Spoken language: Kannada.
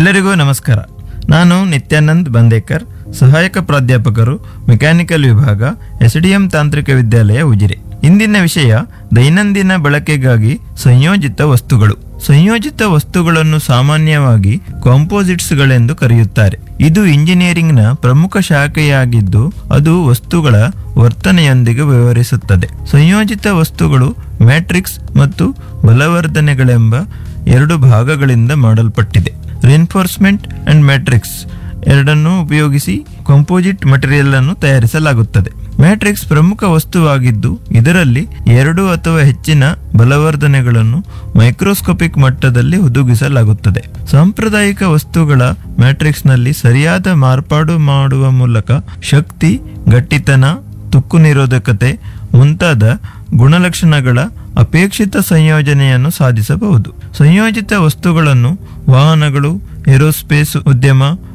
ಎಲ್ಲರಿಗೂ ನಮಸ್ಕಾರ ನಾನು ನಿತ್ಯಾನಂದ್ ಬಂದೇಕರ್ ಸಹಾಯಕ ಪ್ರಾಧ್ಯಾಪಕರು ಮೆಕ್ಯಾನಿಕಲ್ ವಿಭಾಗ ಎಸ್ಡಿಎಂ ತಾಂತ್ರಿಕ ವಿದ್ಯಾಲಯ ಉಜಿರೆ ಇಂದಿನ ವಿಷಯ ದೈನಂದಿನ ಬಳಕೆಗಾಗಿ ಸಂಯೋಜಿತ ವಸ್ತುಗಳು ಸಂಯೋಜಿತ ವಸ್ತುಗಳನ್ನು ಸಾಮಾನ್ಯವಾಗಿ ಕಾಂಪೋಸಿಟ್ಸ್ಗಳೆಂದು ಕರೆಯುತ್ತಾರೆ ಇದು ಇಂಜಿನಿಯರಿಂಗ್ನ ಪ್ರಮುಖ ಶಾಖೆಯಾಗಿದ್ದು ಅದು ವಸ್ತುಗಳ ವರ್ತನೆಯೊಂದಿಗೆ ವ್ಯವಹರಿಸುತ್ತದೆ ಸಂಯೋಜಿತ ವಸ್ತುಗಳು ಮ್ಯಾಟ್ರಿಕ್ಸ್ ಮತ್ತು ಬಲವರ್ಧನೆಗಳೆಂಬ ಎರಡು ಭಾಗಗಳಿಂದ ಮಾಡಲ್ಪಟ್ಟಿದೆ ರಿನ್ಫೋರ್ಸ್ಮೆಂಟ್ ಅಂಡ್ ಮ್ಯಾಟ್ರಿಕ್ಸ್ ಎರಡನ್ನೂ ಉಪಯೋಗಿಸಿ ಕಂಪೋಸಿಟ್ ಮಟೀರಿಯಲ್ ಅನ್ನು ತಯಾರಿಸಲಾಗುತ್ತದೆ ಮ್ಯಾಟ್ರಿಕ್ಸ್ ಪ್ರಮುಖ ವಸ್ತುವಾಗಿದ್ದು ಇದರಲ್ಲಿ ಎರಡು ಅಥವಾ ಹೆಚ್ಚಿನ ಬಲವರ್ಧನೆಗಳನ್ನು ಮೈಕ್ರೋಸ್ಕೋಪಿಕ್ ಮಟ್ಟದಲ್ಲಿ ಹುದುಗಿಸಲಾಗುತ್ತದೆ ಸಾಂಪ್ರದಾಯಿಕ ವಸ್ತುಗಳ ಮ್ಯಾಟ್ರಿಕ್ಸ್ನಲ್ಲಿ ಸರಿಯಾದ ಮಾರ್ಪಾಡು ಮಾಡುವ ಮೂಲಕ ಶಕ್ತಿ ಗಟ್ಟಿತನ ತುಕ್ಕು ನಿರೋಧಕತೆ ಮುಂತಾದ ಗುಣಲಕ್ಷಣಗಳ ಅಪೇಕ್ಷಿತ ಸಂಯೋಜನೆಯನ್ನು ಸಾಧಿಸಬಹುದು ಸಂಯೋಜಿತ ವಸ್ತುಗಳನ್ನು ವಾಹನಗಳು ಏರೋಸ್ಪೇಸ್ ಉದ್ಯಮ